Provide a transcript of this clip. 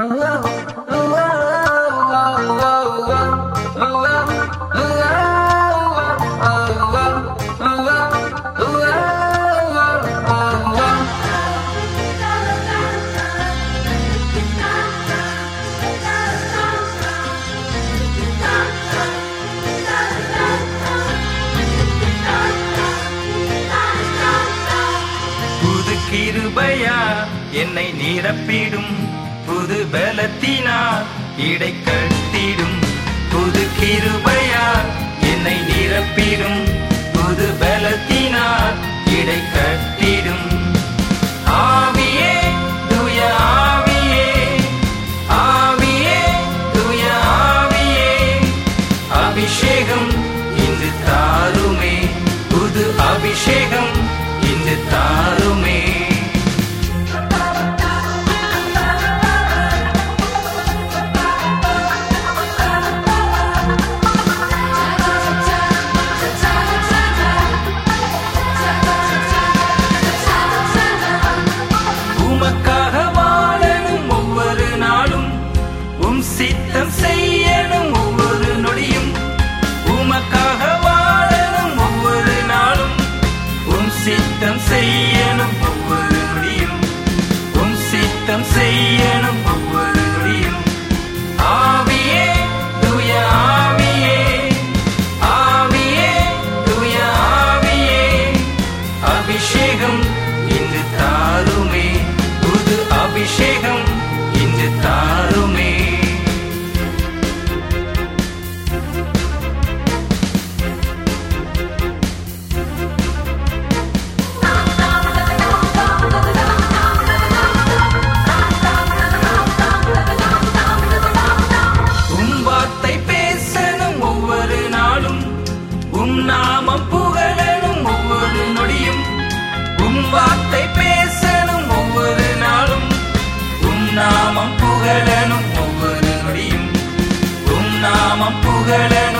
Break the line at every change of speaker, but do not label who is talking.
புது கிருபையா என்னை நிரப்பிடும் புது பலத்தினால் இடை கட்டிடும் புது கிருபையா என்னை நிரப்பிடும் புது பலத்தினால் இடை கட்டிடும் ஆவியே தூய ஆவியே ஆவியே தூய ஆவியே அபிஷேகம் இன்று தாருமே புது அபிஷேகம் இன்று தாருமே உமக்காக வாழணும் ஒவ்வொரு நாளும் உம் சித்தம் செய்யணும் ஒவ்வொரு நொடியும் உமக்காக வாழணும் ஒவ்வொரு நாளும் உம் சித்தம் செய்யணும் ஒவ்வொரு நொடியும் உம் சித்தம் செய்யணும் ஒவ்வொரு நொடியும் ஆவியே தூய ஆவியே ஆவியே தூய ஆவியே அபிஷேகம் இன்று தாருமே புது அபிஷேகம் இன்று தாருமே உம் வார்த்தை பேசணும் ஒவ்வொரு நாளும் உம் நாமம் புகழணும் ஒவ்வொரு நொடியும் உம் வார்த்தை பேசணும் ஒவ்வொரு நாளும் உம் நாமம் புகழணும் ஒவ்வொரு நொடியும் உம் நாமம் புகழணும்